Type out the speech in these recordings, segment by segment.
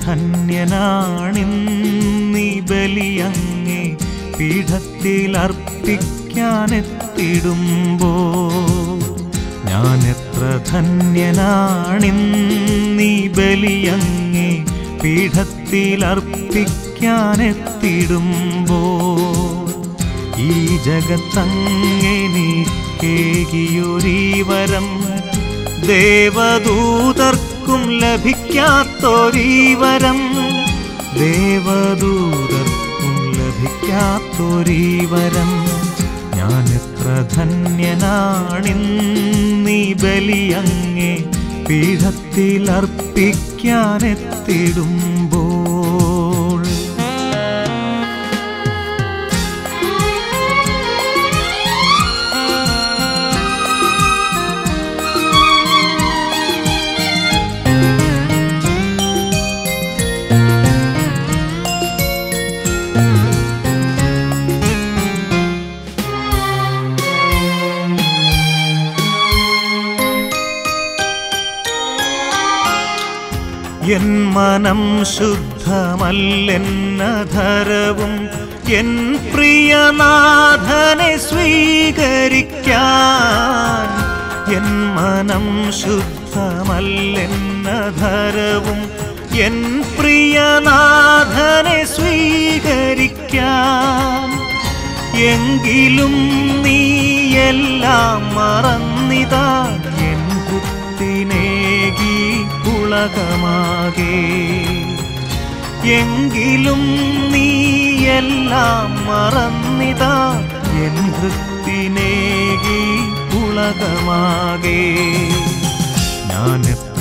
ധന്യനാണിന്നീ ബലിയങ്ങേ പീഠത്തിൽ അർപ്പിക്കാനെത്തിടുമ്പോ ഞാൻ എത്ര ധന്യനാണിന്നീ ബലിയങ്ങേ പീഠത്തിൽ അർപ്പിക്കാനെത്തിടുമ്പോ ഈ ജഗത്തങ്ങെനിക്കേകിയൊരീ വരം ദേവദൂതർക്കും ലഭിക്കാത്തൊരീ വരം ദേവദൂതർക്കും ലഭിക്കാത്തൊരീ വരം ഞാൻ എത്ര ധന്യനാണിന്നീ ബലിയങ്ങേ പീഠത്തിൽ അർപ്പിക്കാനെത്തിടുമ്പോൾ എൻ മനം ശുദ്ധമല്ലെന്നധരവും എൻ പ്രിയനാഥനെ സ്വീകരിക്കാൻ എൻ മനം ശുദ്ധമല്ലെന്നധരവും എൻ പ്രിയനാഥനെ സ്വീകരിക്കാൻ എങ്കിലും നീ എല്ലാം മറന്നിതാ എൻ കുത്തിനേകി ഉളകമാകെ എങ്കിലും നീ എല്ലാം മറന്നിതാ എൻ വൃത്തിനേകി ഉളകമാകെ ഞാൻ എത്ര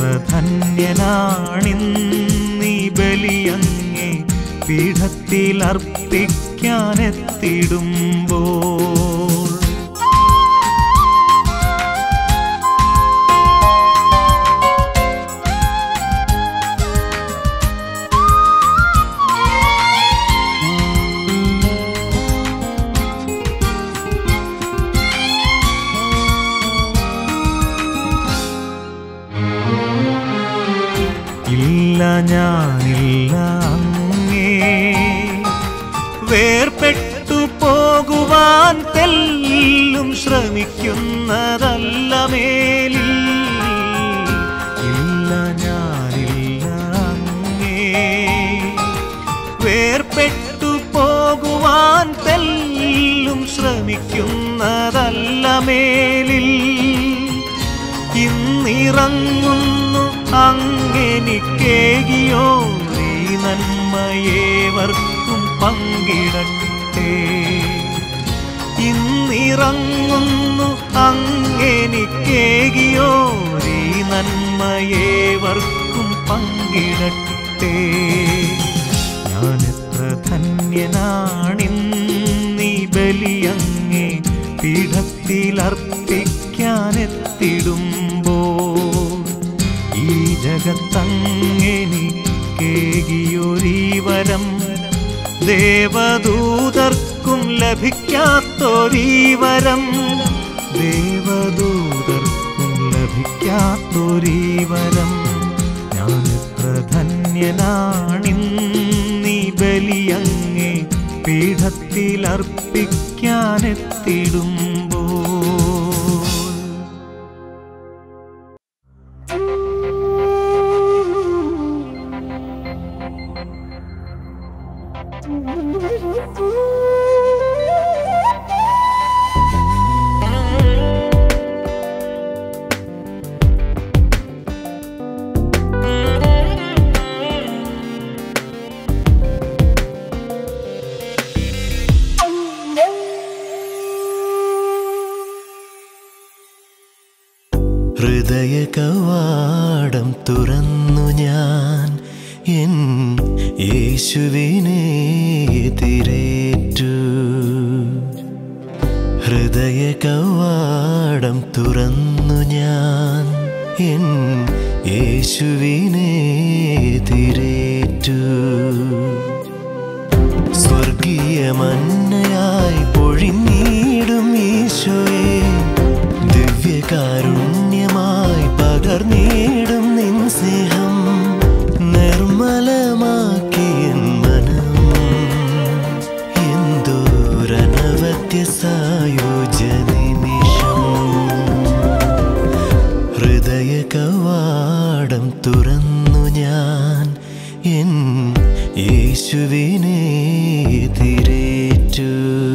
ധന്യനാണിന്നീ ബലിയങ്ങേ പീഠത്തിൽ അർപ്പിക്കാനെത്തിടുമ്പോൾ ഇല്ല ഞാനില്ല അങ്ങേ വേർപെട്ടു പോകുവാൻ തെല്ലും ശ്രമിക്കുന്നതല്ല മേലിൽ ഇല്ല ഞാനില്ല അങ്ങേ വേർപെട്ടു പോകുവാൻ തെല്ലും ശ്രമിക്കുന്നതല്ല മേലിൽ ഇന്നിറങ്ങുന്നു അങ്ങെനിക്കേകിയോ നീ നന്മയേവർക്കും പങ്കിടട്ടെ ഇന്നിറങ്ങുന്നു അങ്ങെനിക്കേകിയോ നീ നന്മയേവർക്കും പങ്കിടട്ടെ ഞാൻ എത്ര ധന്യനാണിന്നീ ബലിയങ്ങേ പീഠത്തിൽ അർപ്പിക്കാനെത്തിടുമ്പോൾ ഈ ജഗത്തങ്ങെനിക്കേകിയൊരീ വരം ദേവദൂതർക്കും ലഭിക്കാത്തൊരീ വരം ദേവദൂതർക്കും ലഭിക്കാത്തൊരീ വരം ഞാൻ എത്ര ധന്യനാണിന്നീ ബലിയങ്ങേ പീഠത്തിൽ അർപ്പിക്കാനെത്തിടുമ്പോൾ ഹൃദയ കവാടം തുറന്നു ഞാൻ എൻ യേശുവിനെ എതിരേറ്റു ഹൃദയ കവാടം തുറന്നു ഞാൻ എൻ യേശുവിനെ എതിരേറ്റു സ്വർഗീയ മന്നയായി പൊഴിഞ്ഞിടും ഈശോയെ ദിവ്യകാരുണ്യമായി പകർന്നിടും നിൻ സ്നേഹം നിർമ്മലമായ കവാടം തുറന്നു ഞാൻ എൻ യേശുവിനെ എതിരേറ്റു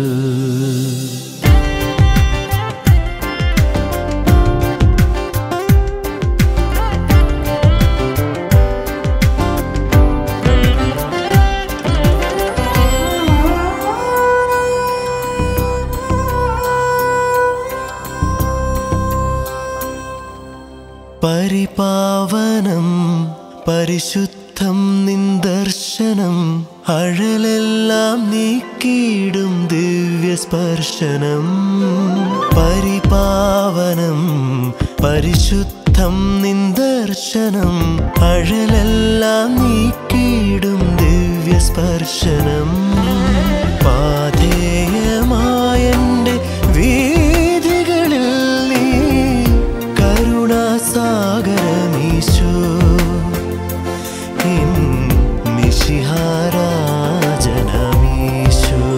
പരിപാവനം പരിശുദ്ധം നിന്ദർശനം അഴലെല്ലാം നീക്കിയിടും ദിവ്യസ്പർശനം പരിപാവനം പരിശുദ്ധം നിന്ദർശനം അഴലെല്ലാം നീക്കിയിടും ദിവ്യസ്പർശനം പാധേയമായന്റെ വീതികളിൽ നീ കരുണാസാഗരമീശോ എൻ മിശിഹാരാജനമീശോ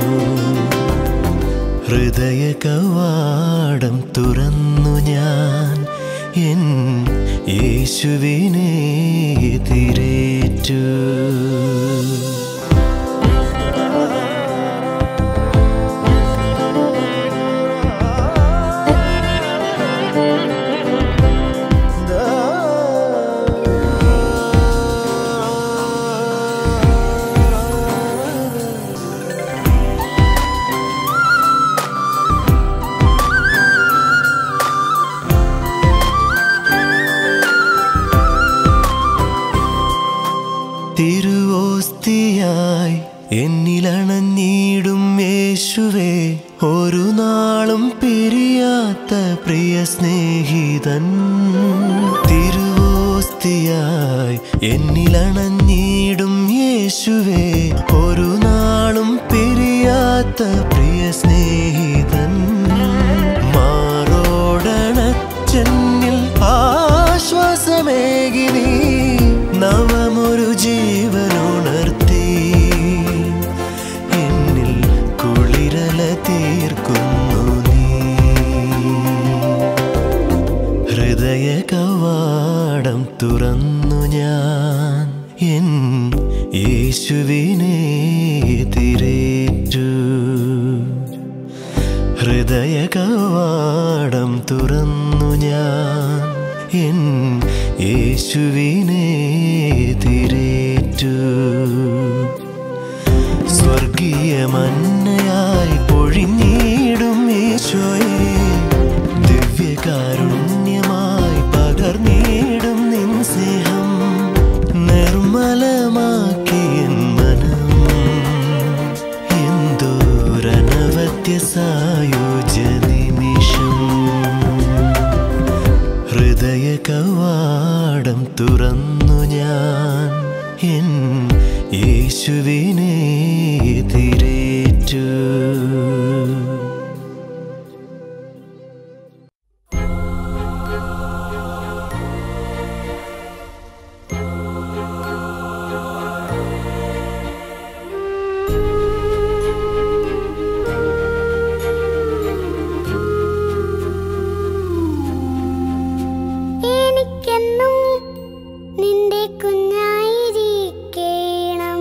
ഹൃദയ കവാടം തുറന്നു ഞാൻ എൻ യേശുവിനെ എതിരേറ്റു തിരുവോസ്തിയായി എന്നിലണഞ്ഞിടും യേശുവേ ഒരു നാളും പിരിയാത്ത പ്രിയ സ്നേഹിതൻ തിരുവോസ്തിയായി എന്നിലണഞ്ഞിടും യേശുവേ ഒരു നാളും പിരിയാത്ത പ്രിയ സ്നേഹിതൻ മാറോടണച്ചെന്നിൽ ആശ്വാസമേകി നീ നവമൊരു ജീവനുണർത്തി എന്നിൽ കുളിരല തീർക്കുന്നു നീ ഹൃദയ കവാടം തുറന്നു ഞാൻ എൻ യേശുവിനെ എതിരേറ്റു ഹൃദയ കവാടം തുറന്നു ഞാൻ എൻ യേശുവിനെ എതിരേറ്റു സ്വർഗീയ മന്നയായി പൊഴിഞ്ഞിടും ഈശോയെ ദിവ്യകാരുണ്യമായി പകർന്നിടും നിൻ സ്നേഹം നിർമ്മലമാക്കിയൻ മനം എന്തോരനവത്യ സായോജ്യ നിമിഷം ഹൃദയ കവാടം തുറന്നു ഞാൻ എൻ യേശുവിനെ എതിരേറ്റു എനിക്കെന്നും നിന്റെ കുഞ്ഞായിരിക്കണം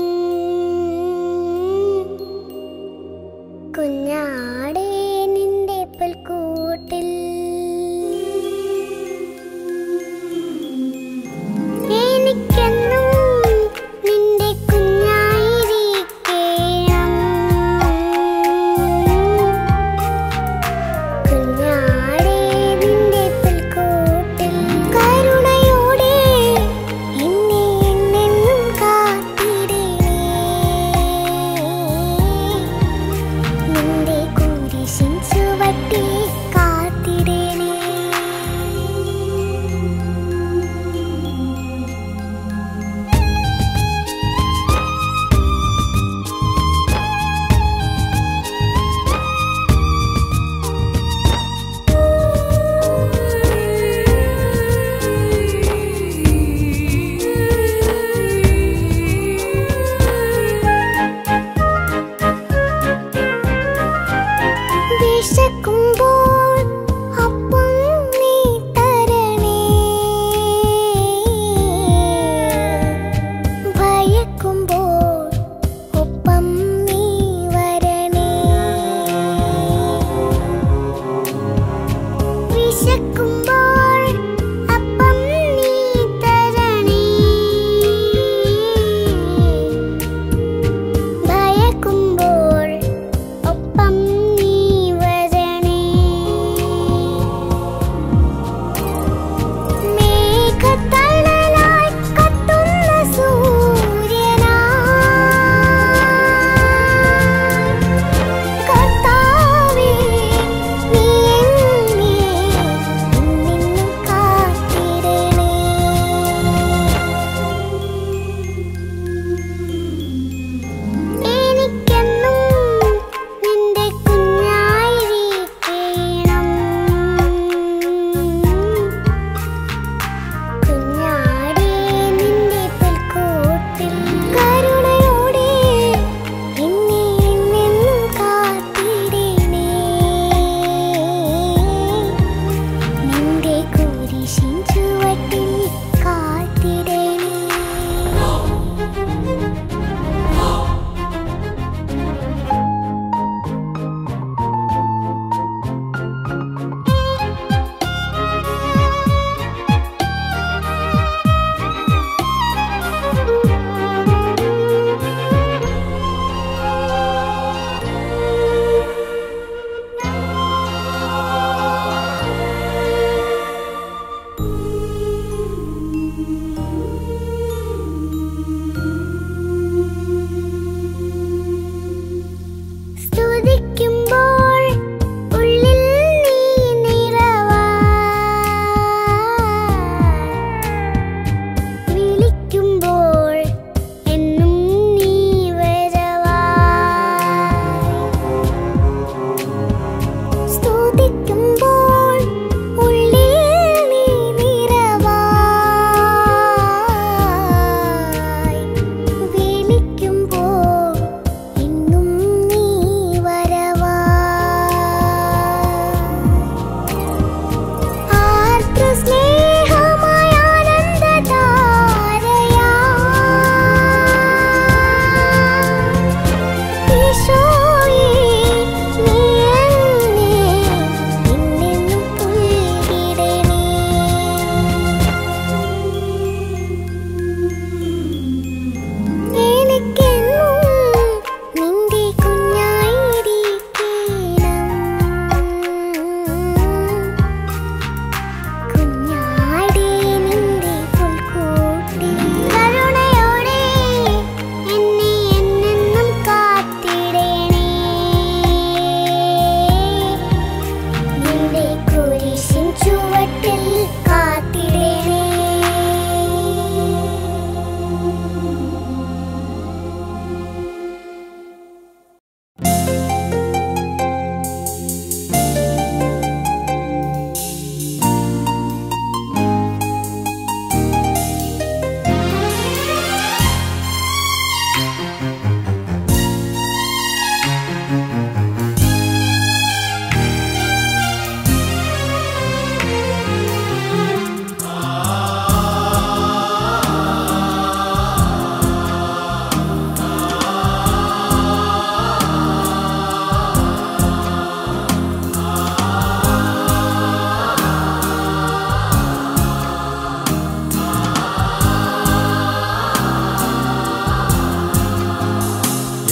കുഞ്ഞാടേ നിന്റെ പുൽക്കൂട്ടിൽ എനിക്കെന്നും നിന്റെ കുഞ്ഞായിരിക്കണം കുഞ്ഞാടേ നിന്റെ പുൽക്കൂട്ടിൽ കരുണയോടെ എൻ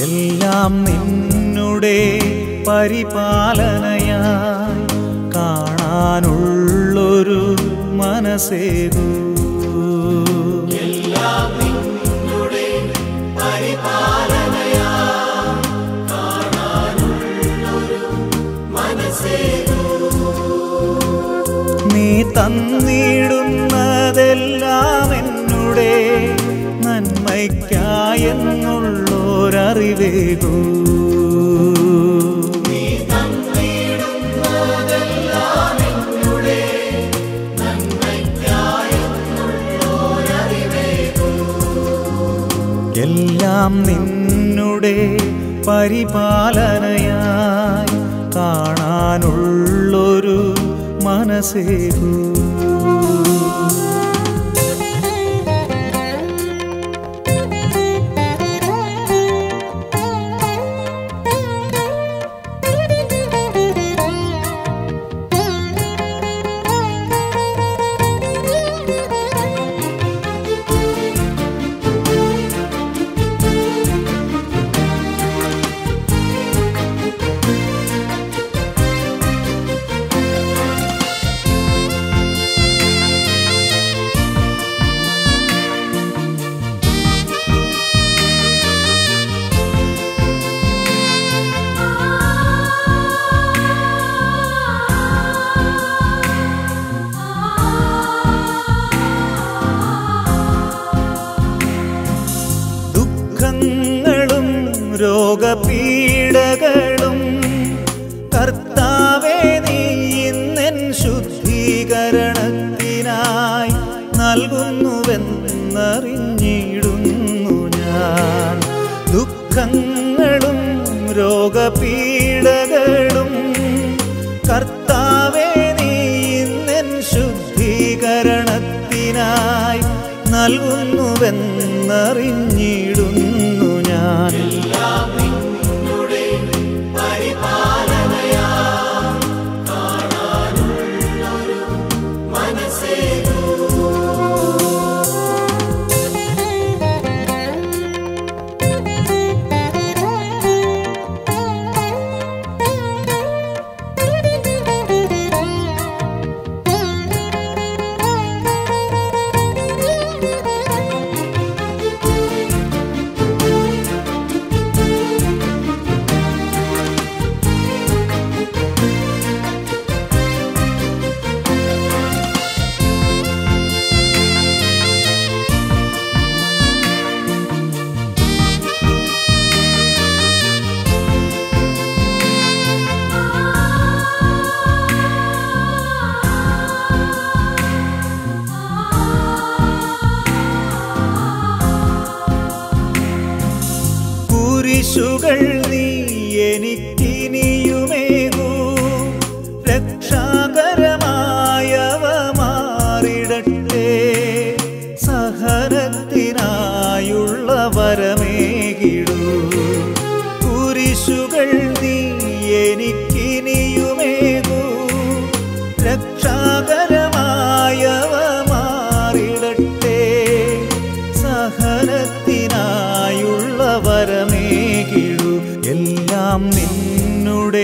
എല്ലാം നിന്നുടെ പരിപാലനയായി കാണാനുള്ളൊരു മനസ്സേകൂ നീ തന്നിടുന്നതെല്ലാം എന്നുടെ നന്മയ്ക്കായെന്നുള്ളോരറിവേകൂ എല്ലാം നിന്നുടെ പരിപാലനയായി കാണാനുള്ളൊരു മനസ്സേകൂ ദുഃഖങ്ങളും രോഗപീഡകളും കർത്താവേ നീ ഇന്നെൻ ശുദ്ധീകരണത്തിനായി നൽകുന്നുവെന്നറിഞ്ഞിടുന്നു ഞാൻ ദുഃഖങ്ങളും രോഗപീഡകളും കർത്താവേ നീ ഇന്നെൻ ശുദ്ധീകരണത്തിനായി നൽകുന്നുവെന്നറിഞ്ഞിടുന്നു ഞാൻ കുരിശുകൾ നീ എനിക്കിനിയുമേകൂ രക്ഷാകരമായവ മാറിടട്ടെ സഹനത്തിനായുള്ള വരമേകിടൂ കുരിശുകൾ നീ എനിക്കിനിയുമേകൂ രക്ഷാകരമായവ മാറിടട്ടെ സഹനത്തിനായുള്ള വരമേകിടു എല്ലാം നിന്നുടെ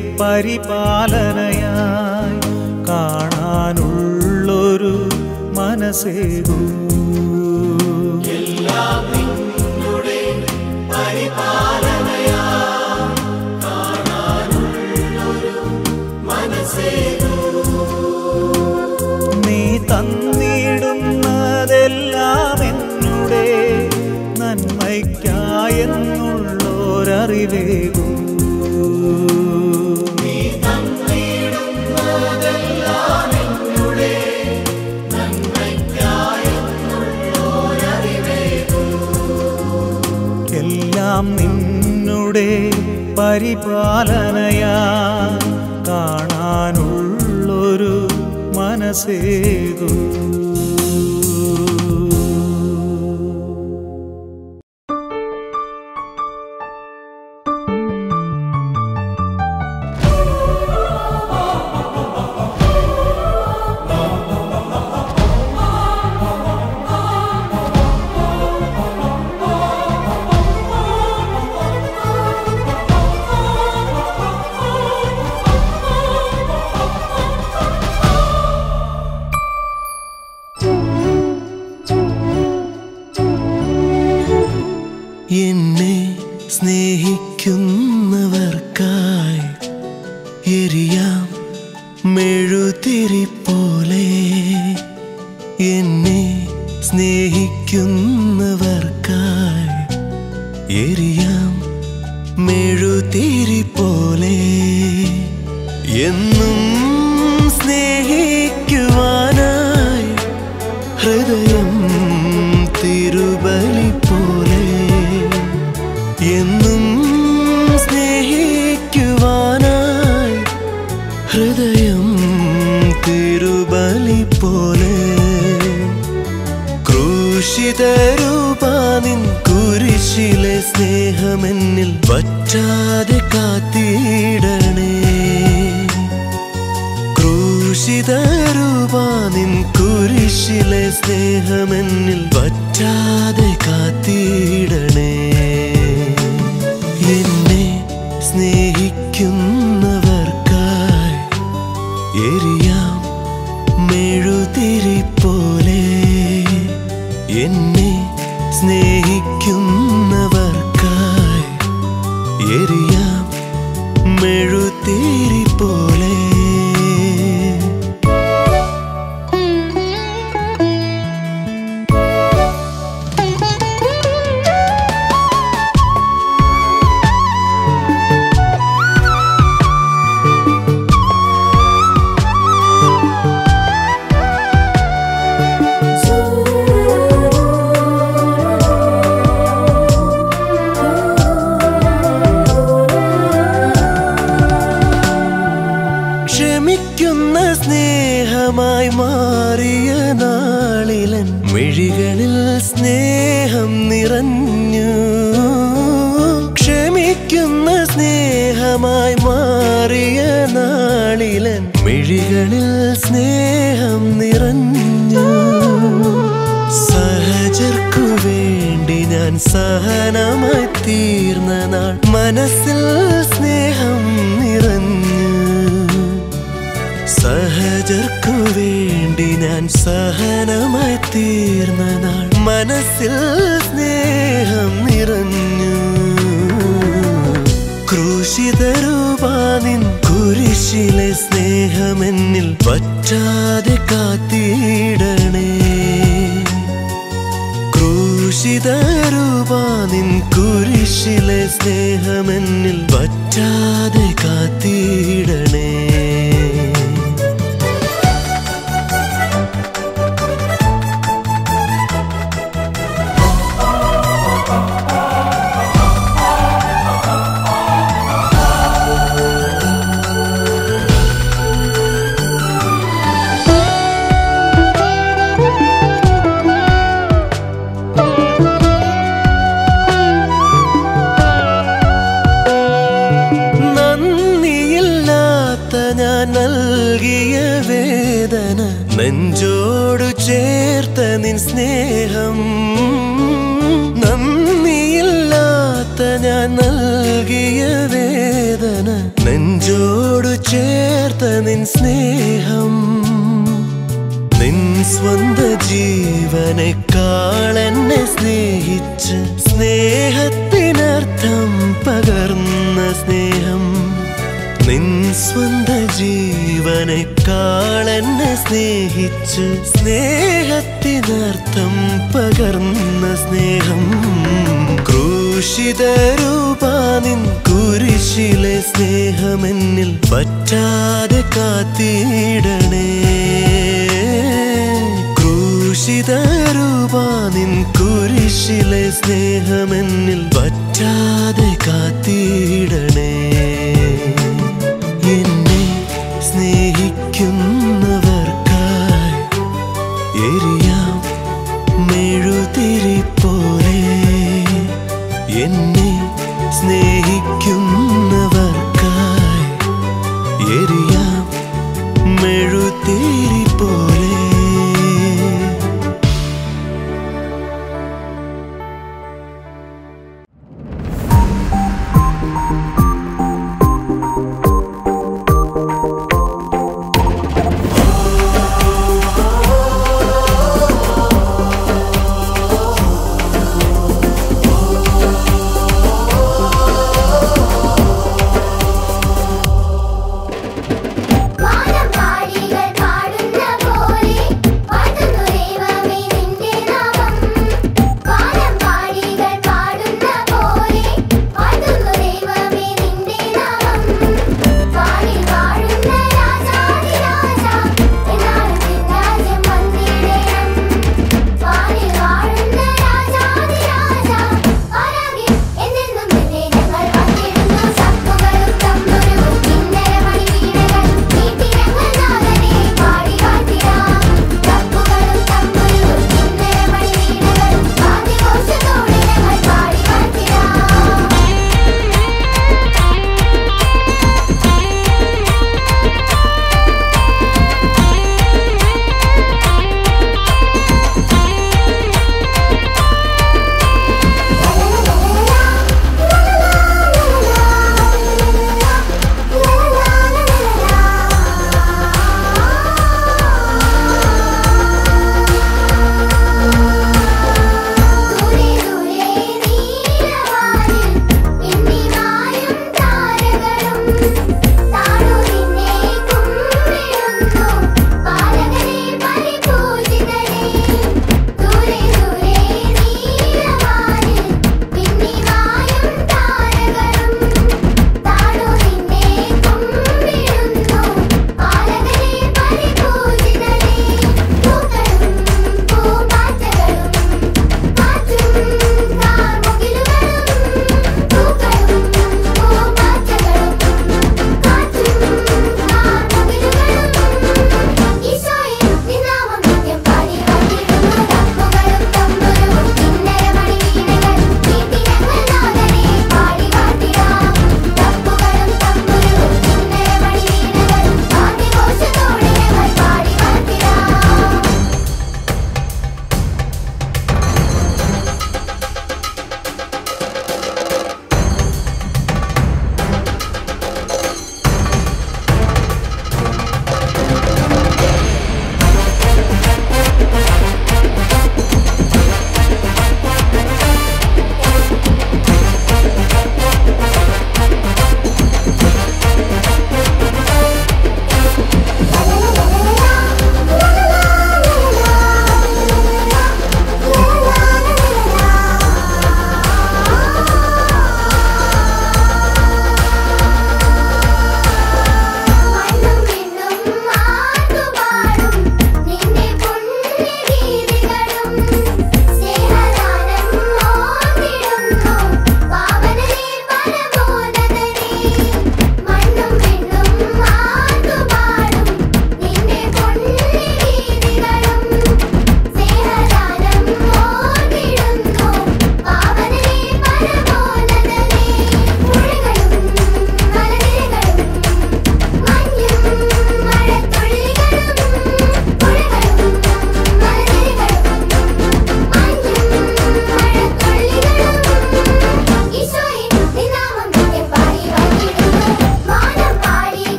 പരിപാലനയായി കാണാനുള്ളൊരു മനസ്സേകൂ നീ തന്നിടുന്നതെല്ലാം എന്നുടെ നന്മയ്ക്കായെന്നുള്ളോരറിവേകൂ എല്ലാം നിന്നുടെ പരിപാലനയാ കാണാനുള്ളൊരു മനസ്സേകൂ ആ സ്നേഹിക്കുന്നവർക്കായി എരിയാം മെഴുതിരി പോലെ എന്നും സ്നേഹിക്കുവാനായി ഹൃദയം തിരുബലി പോലെ എന്നും സ്നേഹിക്കുവാനായി ഹൃദയം തിരുബലി പോലെ ക്രൂശിതരൂപാനിൻ കുരിശിലെ സ്നേഹമെന്നിൽ വറ്റാതെ കാത്തിടണേ ക്രൂശിതരൂപാനിൻ കുരിശിലെ സ്നേഹമെന്നിൽ വറ്റാതെ കാത്തിടണേ എന്നെ സ്നേഹിക്കുന്നവർക്കായി എരിയാം മെഴുതിരി പോലെ എന്നെ സ്നേഹിക്കുന്നവർക്കായി എരിയാം മെഴുതിരി പോലെ ക്ഷമിക്കുന്ന സ്നേഹമായി മാറിയ നാളിലൻ മിഴികളിൽ സ്നേഹം നിറഞ്ഞു ക്ഷമിക്കുന്ന സ്നേഹമായി മാറിയ നാളിലൻ മിഴികളിൽ സ്നേഹം നിറഞ്ഞു സഹജർക്കു വേണ്ടി ഞാൻ സഹനമായി തീർന്ന നാൾ മനസ്സിൽ സ്നേഹം നിറഞ്ഞു സഹജർക്കു വേണ്ടി ഞാൻ സഹനമായി തീർന്ന നാൾ മനസ്സിൽ സ്നേഹം നിറഞ്ഞു ക്രൂശിതരൂപാനിൻ കുരിശിലെ സ്നേഹമെന്നിൽ പറ്റാതെ കാത്തിടണേ ക്രൂശിതരൂപാനിൻ കുരിശിലെ സ്നേഹമെന്നിൽ പറ്റാതെ കാത്തിടണേ നന്ദിയില്ലാത്ത ഞാൻ നൽകിയ വേദന നെഞ്ചോടു ചേർത്ത നിൻ സ്നേഹം നന്ദിയില്ലാത്ത ഞാൻ നൽകിയ വേദന നെഞ്ചോടു ചേർത്ത നിൻ സ്നേഹം നിൻ സ്വന്ത ജീവനേക്കാൾ എന്നെ സ്നേഹിച്ച് സ്നേഹത്തിനർത്ഥം പകർന്ന സ്നേഹം നിൻ സ്വന്ത ജീവനേക്കാൾ എന്നെ സ്നേഹിച്ച് സ്നേഹത്തിനർത്ഥം പകർന്ന സ്നേഹം ക്രൂശിതരൂപാനിൻ കുരിശിലെ സ്നേഹമെന്നിൽ പറ്റാതെ കാത്തിടണേ ക്രൂശിതരൂപാനിൻ കുരിശിലെ സ്നേഹമെന്നിൽ പറ്റാതെ കാത്തിടണേ എന്നെ സ്നേഹിക്കുന്നവർക്കായി എരിയാം മെഴുതിരി പോലെ എന്നെ സ്നേഹിക്കുന്നവർക്കായി എരിയാം മെഴുതിരി പോലെ യേശുവേ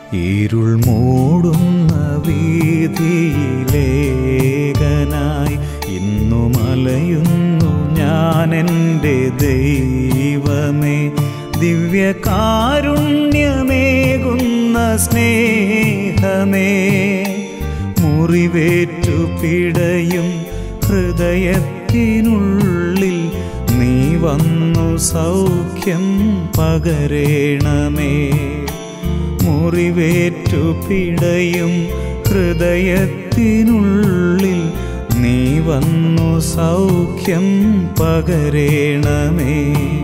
ഇരുൾ മൂടുന്ന വീതിയിലേകനായി ഇന്നു മലയുന്നു ഞാൻ എൻ്റെ ദൈവമേ ദിവ്യകാരുണ്യമേകുന്ന സ്നേഹമേ മുറിവേറ്റു പിടയും ഹൃദയത്തിനുള്ളിൽ നീ വന്നു സൗഖ്യം പകരേണമേ മുറിവേറ്റു പിടയും ഹൃദയത്തിനുള്ളിൽ നീ വന്നു സൗഖ്യം പകരേണമേ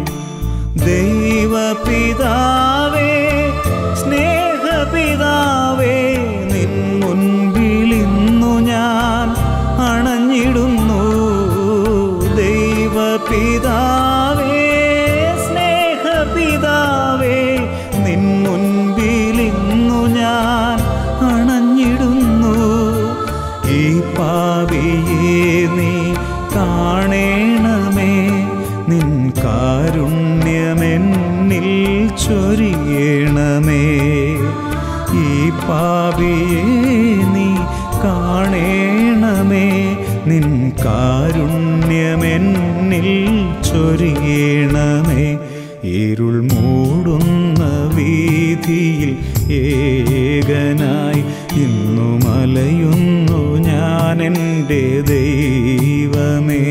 ദൈവപിതാവേ സ്നേഹപിതാവേ നിൻ മുൻപിലിന്നു ഞാൻ അണഞ്ഞിടുന്നു ദൈവപിതാവേ സ്നേഹപിതാവേ നിൻ മുൻപിലിന്നു ഞാൻ അണഞ്ഞിടുന്നു ഈ പാവിയെ നീ കാണേണമേ നിൻ കാരുണ്യമെന്നിൽ ചൊരിയണമേ ഈ പാവിയെ നീ കാണേണമേ നിൻ കാരുണ്യമെന്നിൽ ചൊരിയണമേ ഇരുൾ മൂടുന്ന വീതിയിൽ ഏകനായി ഇന്നു മലയുന്നു ഞാൻ എൻ്റെ ദൈവമേ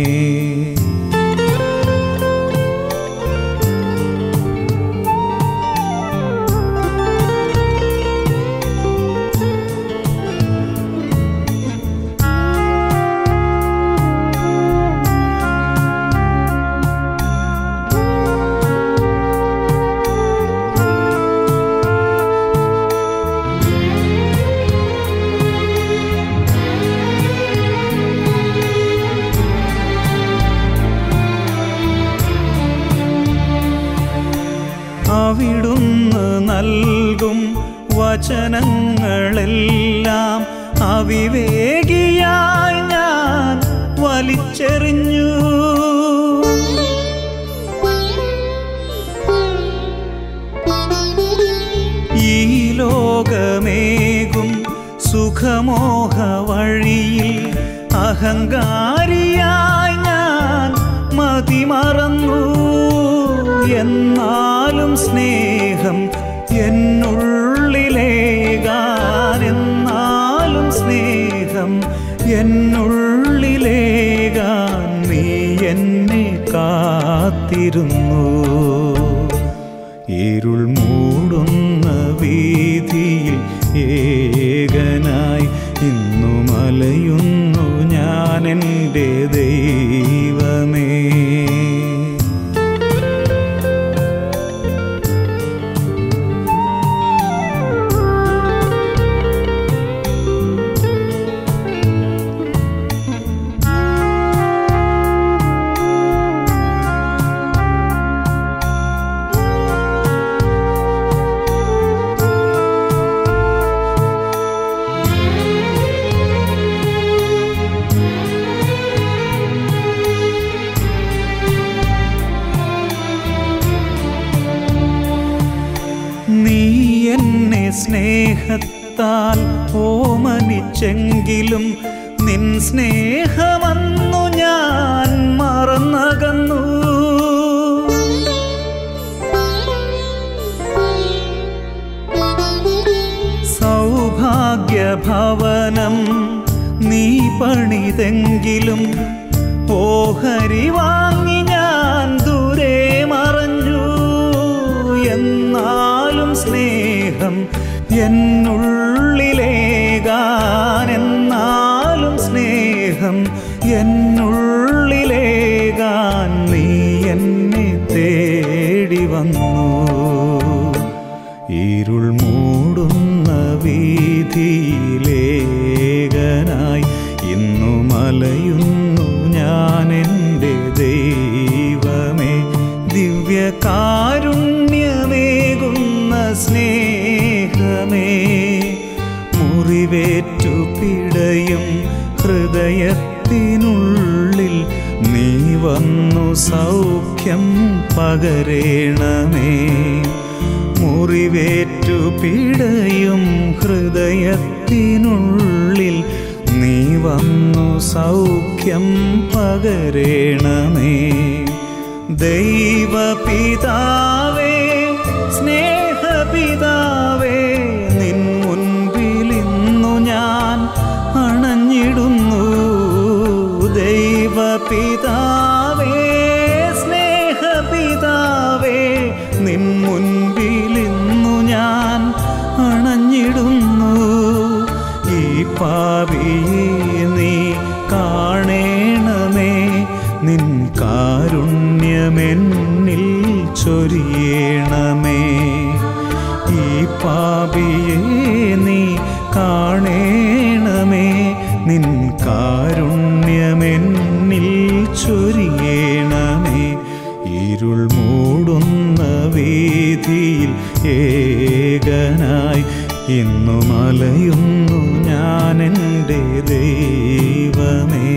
അവിടുന്ന് നൽകും വചനങ്ങളെല്ലാം അവിവേകിയായി ഞാൻ വലിച്ചെറിഞ്ഞു ഈ ലോകമേകും സുഖമോഹ വഴിയിൽ അഹങ്കാരിയായി ഞാൻ മതിമറന്നു എന്നാലും സ്നേഹം എന്നുള്ളിലേകാൻ എന്നാലും സ്നേഹം എന്നുള്ളിലേകാൻ നീ എന്നെ കാത്തിരുന്നു ഇരുൾ മൂടുന്ന വീതിയിൽ ഏകനായി ഇന്നു മലയുന്നു ഞാൻ എൻ്റെ ദൈവമേ നീ എന്നെ സ്നേഹത്താൽ ഓമനിച്ചെങ്കിലും നിൻ സ്നേഹമന്നു ഞാൻ മറന്നകന്നു സൗഭാഗ്യഭവനം നീ പണിതെങ്കിലും ഓഹരി വാങ്ങി ഞാൻ ദൂരെ മറഞ്ഞു എന്നാലും സ്നേഹം എന്നുള്ളിലേകാൻ എന്നാലും സ്നേഹം എന്നുള്ളിലേകാൻ നീ എന്നെ തേടി വന്നു ഇരുൾ മൂടുന്ന വീതിയിലേകനായി ഇന്നു മലയുന്നു ഞാൻ എൻ്റെ ദൈവമേ ദിവ്യകാരുണ്യമേകുന്ന സ്നേഹമേ മുറിവേറ്റു പിടയും ഹൃദയത്തിനുള്ളിൽ നീ വന്നു സൗഖ്യം പകരേണമേ മുറി മുറിവേറ്റു പിടയും ഹൃദയത്തിനുള്ളിൽ നീ വന്നു സൗഖ്യം പകരേണമേ ദൈവപിതാവേ സ്നേഹപിതാവേ നിൻ മുൻപിലിന്നു ഞാൻ അണഞ്ഞിടുന്നു ദൈവപിതാവേ സ്നേഹപിതാവേ നിൻ മുൻപിലിന്നു ഞാൻ അണഞ്ഞിടുന്നു ഈ പാപിയെ നീ കാണേണമേ നിൻ കാരുണ്യമെന്നിൽ ചൊരിയണമേ ഈ പാപിയെ നീ കാണേണമേ നിൻ കാരുണ്യമെന്നിൽ ചൊരിയണമേ ഇരുൾ മൂടുന്ന വീതിയിൽ ഏകനായി ഇന്നു മലയുന്നു ഞാൻ എൻ്റെ ദൈവമേ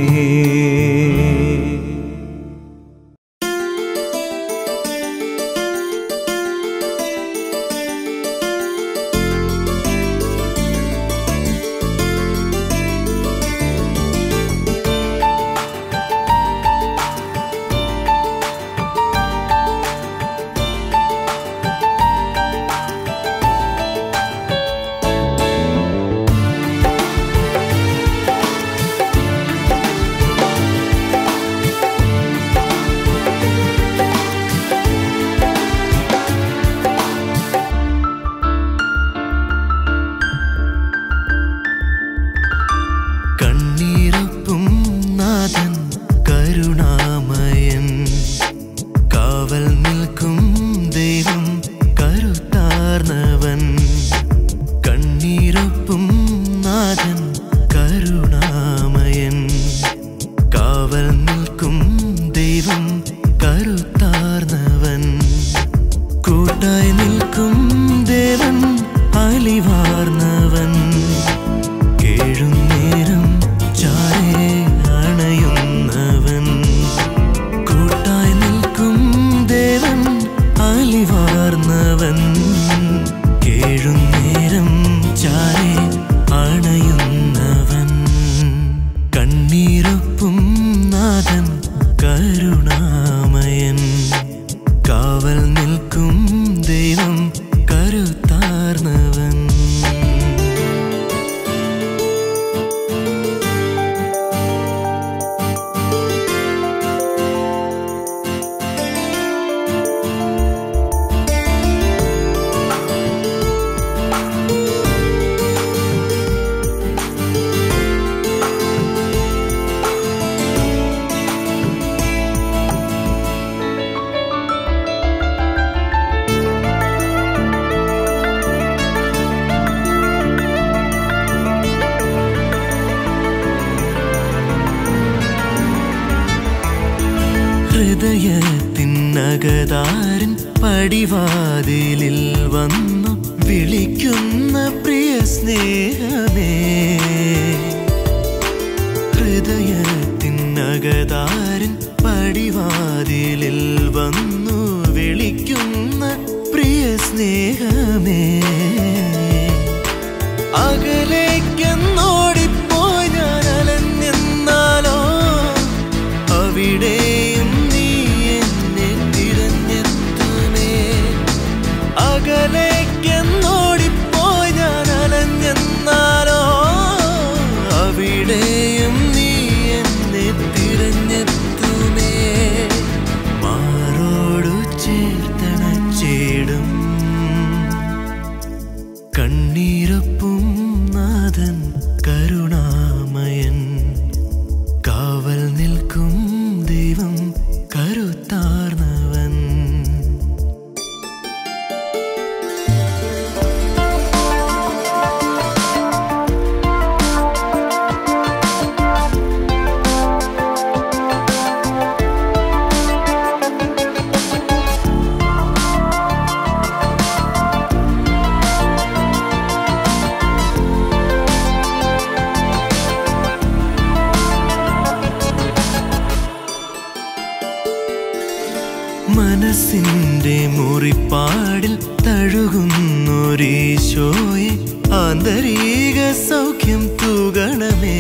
കണ്ണീരൊപ്പും നാഥൻ കരുണാമയൻ കാവൽ നിൽക്കും ദൈവം കരുത്താർന്നവൻ കണ്ണീരൊപ്പും നാഥൻ കരുണാമയൻ കാവൽ നിൽക്കും ദൈവം കരുത്താർന്നവൻ കൂട്ടായി നിൽക്കും ദേവൻ അലിവാർന്നവൻ കേഴും നേരം ചാരേ അണയുന്നവൻ കൂട്ടായി നിൽക്കും ദേവൻ അലിവാർന്നവൻ കേഴും നേരം ചാരേ അണയുന്നവൻ കണ്ണീരൊപ്പും നാഥൻ കരുണാമയൻ കാവൽ നിൽക്കും ദൈവം കരുത്താർന്നവൻ ഹൃദയത്തിനകതാരൻ പടിവാതിലിൽ വന്നു വിളിക്കുന്ന പ്രിയ സ്നേഹമേ ഹൃദയത്തിനകതാരൻ പടിവാതിലിൽ വന്നു വിളിക്കുന്ന പ്രിയ സ്നേഹമേ അകലേക്കെന്നോടിപ്പോയി ഞാൻ അലഞ്ഞെന്നാലോ അവിടെയും നീ എന്നെ തിരഞ്ഞെത്തുമേ അകലേക്കെന്നോടിപ്പോയി ഞാൻ അലഞ്ഞെന്നാലോ അവിടെയും നീ എന്നെ തിരഞ്ഞെത്തുമേ മാറോടു ചേർത്തണച്ചേടും മനസ്സിന്റെ മുറിപ്പാടിൽ തഴുകുന്നൊരീശോയെ ആന്തരിക സൗഖ്യം തൂകണമേ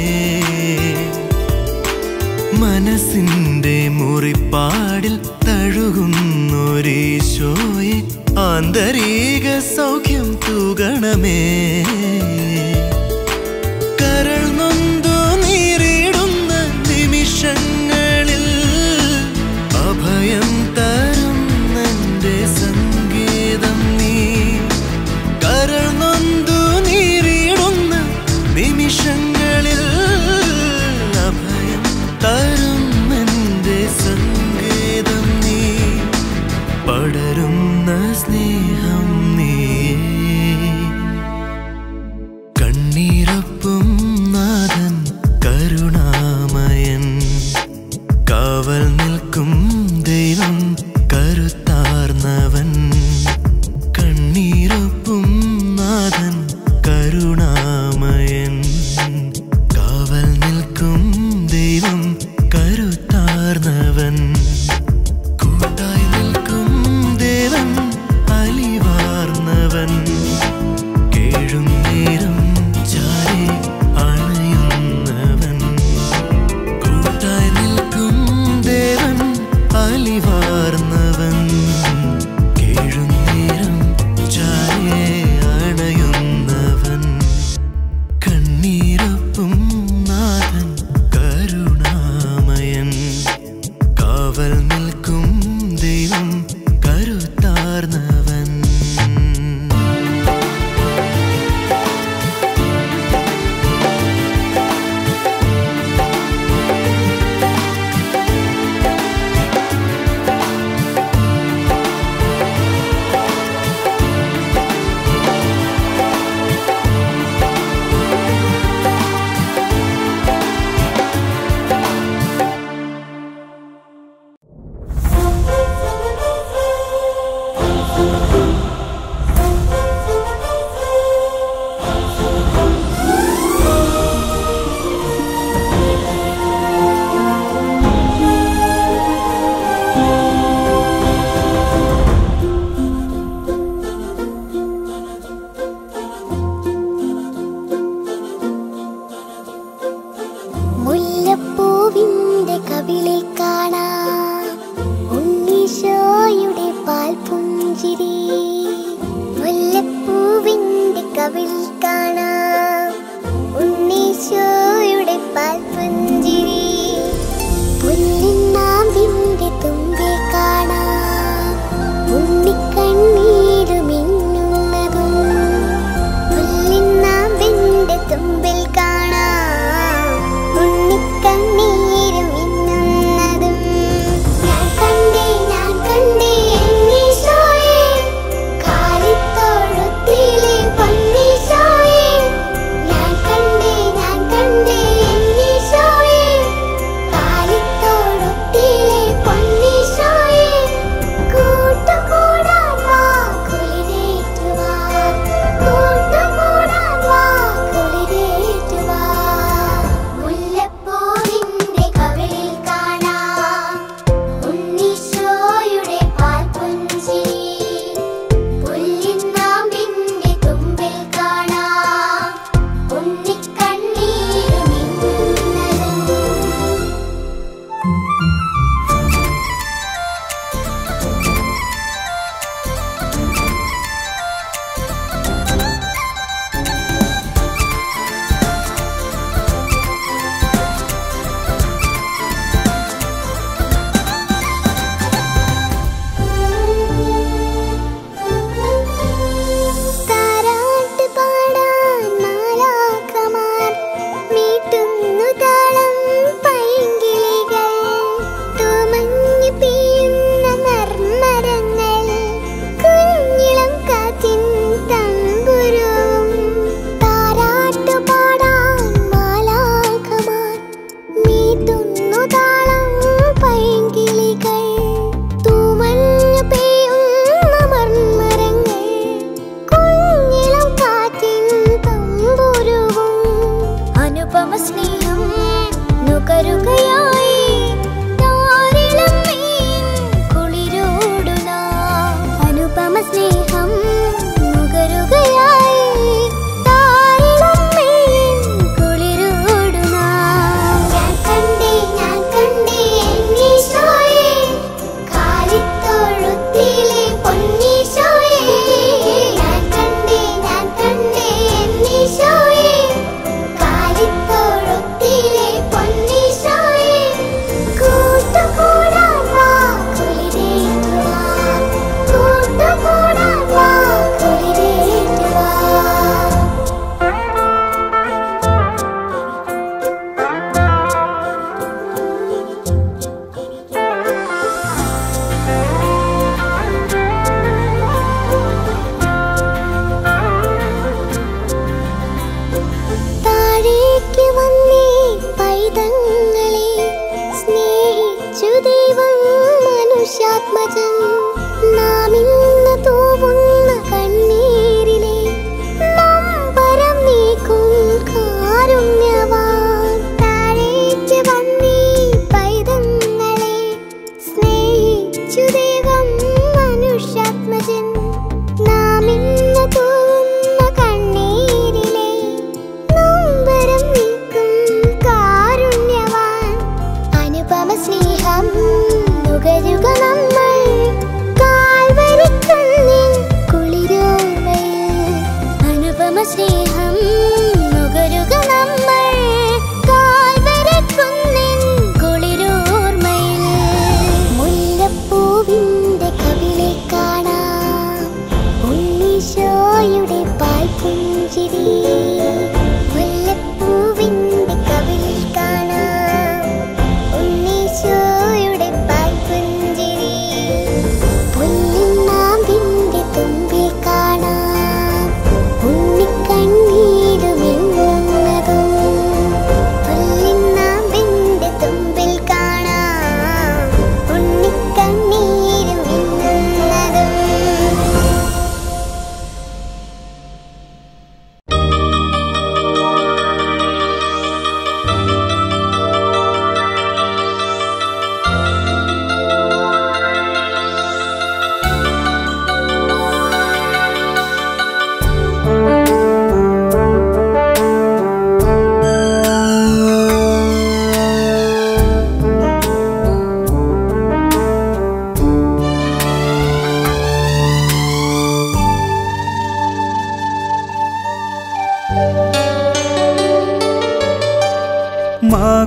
മനസ്സിന്റെ മുറിപ്പാടിൽ തഴുകുന്നൊരീശോയെ ആന്തരിക സൗഖ്യം തൂകണമേ കരൾ നൊന്തു നീറിടുന്ന നിമിഷങ്ങളിൽ അഭയം തരുന്നെന്റെ സംഗീതം നീ കരൾ നൊന്തു നീറിടുന്ന നിമിഷങ്ങളിൽ അഭയം തരുന്നെന്റെ സംഗീതം നീ പടരുന്ന സ്നേഹം നീയേ കണ്ണീരൊപ്പും നാഥൻ കരുണാമയൻ കാവൽ നിൽക്കും ദൈവം കരുത്താർന്നവൻ കണ്ണീരൊപ്പും നാഥൻ കരുണാമയൻ കാവൽ നിൽക്കും ദൈവം കരുത്താർന്നവൻ കൂട്ടായി നിൽക്കും ദേവൻ അലിവാർന്നവൻ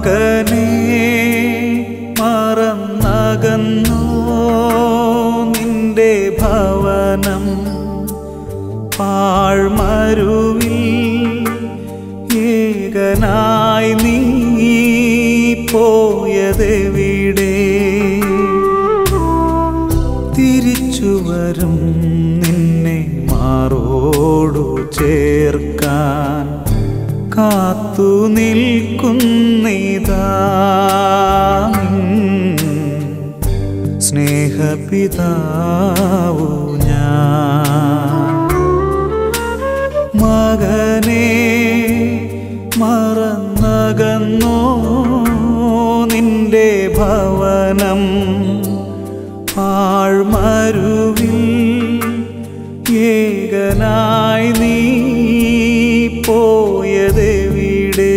മകനെ മറന്നകന്നോ നിന്റെ ഭവനം പാഴ്മരുവിൽ ഏകനായി നീ പോയതെവിടെ തിരിച്ചു വരും നിന്നെ മാറോടു ചേർക്കാൻ കാത്തു നിൽക്കുന്നിതാ സ്നേഹപിതാവു ഞാൻ മകനെ മറന്നകന്നോ നിന്റെ ഭവനം ആഴ്മരുവിൽ ഏകനായി നീ പോയതെവിടെ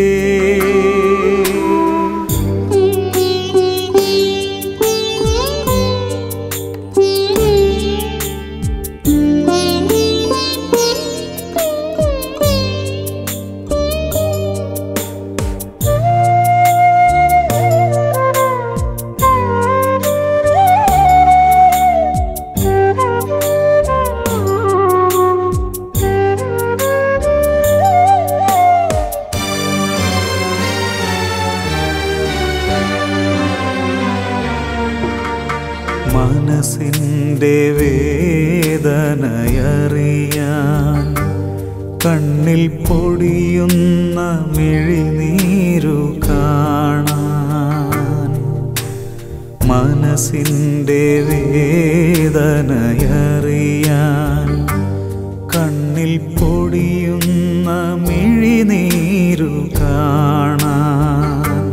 മനസ്സിൻ്റെ വേദനയറിയാൻ കണ്ണിൽ പൊടിയുന്ന മിഴിനീരു കാണാൻ മനസ്സിൻ്റെ വേദനയറിയാൻ കണ്ണിൽ പൊടിയുന്ന മിഴിനീരു കാണാൻ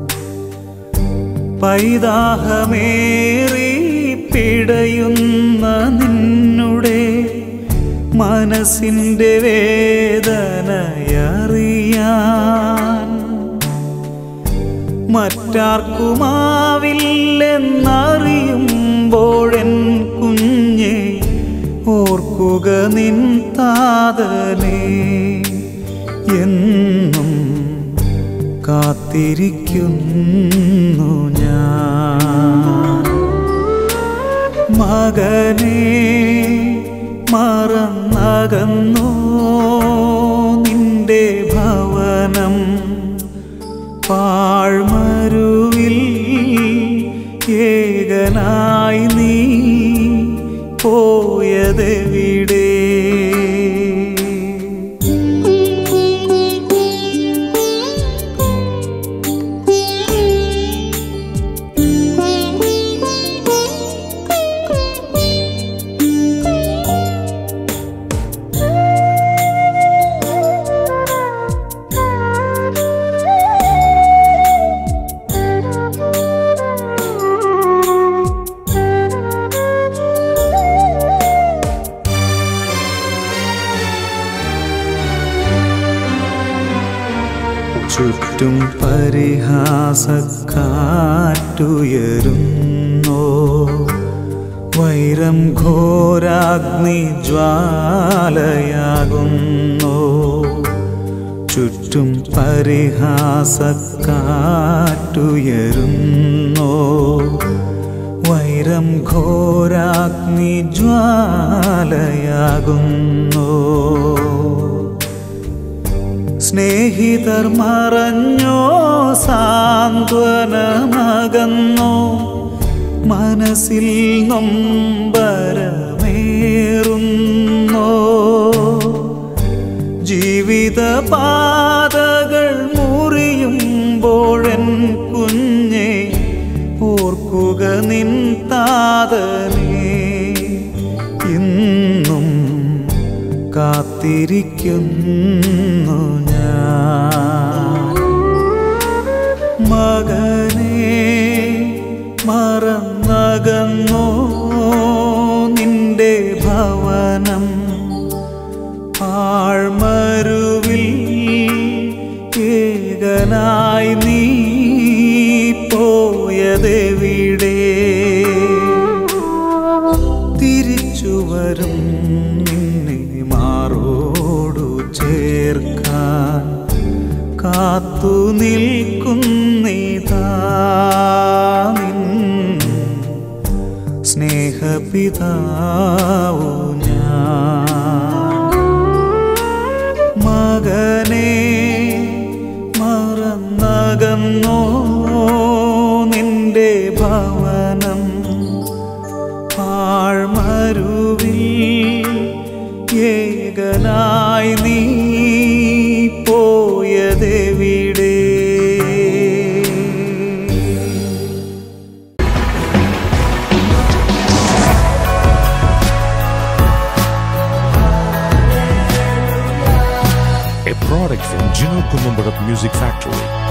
പൈതാഹമേറി പിടയുന്ന നിന്നുടെ മനസ്സിൻ്റെ വേദനയറിയാൻ മറ്റാർക്കുമാവില്ലെന്നറിയുമ്പോഴെൻ കുഞ്ഞെ ഓർക്കുക നിൻ താതനെ എന്നും കാത്തിരിക്കുന്നു ഞാൻ മകനെ മറന്നകന്നോ നിന്റെ ഭവനം പാഴ്മരുവിൽ ഏകനായി നീ പോയതെവിടെ ചുറ്റും പരിഹാസക്കാറ്റുയരുന്നോ വൈരം ഘോരാഗ്നി ജ്വാലയാകുന്നോ ചുറ്റും പരിഹാസക്കാറ്റുയരുന്നോ വൈരം ഘോരാഗ്നി ജ്വാലയാകുന്നോ സ്നേഹിതർ മറഞ്ഞോ സാന്ത്വനമകന്നോ മനസ്സിൽ നൊമ്പരമേറുന്നോ ജീവിത പാതകൾ മുറിയുമ്പോഴൻ കുഞ്ഞെ ഓർക്കുക നിൻ താതനെ ഇന്നും കാത്തിരിക്കുന്നു ഞാൻ മകനെ മറന്നകന്നോ നിന്റെ ഭവനം ആഴ്മരുവിൽ ഏകനായി നീ പോയതെവിടെ തിരിച്ചു വരും നിന്നെ മാറോടു ചേർക്കാൻ കാത്തു നിൽക്കുന്നിതാ നിൻ സ്നേഹപിതാവു ഞാൻ മകനെ മറന്നകന്നോ നിന്റെ ഭവനം ആഴ്മരുവിൽ ഏകനായി നീ പോയതെവിടെ a product from Gino Columbarat Music Factory.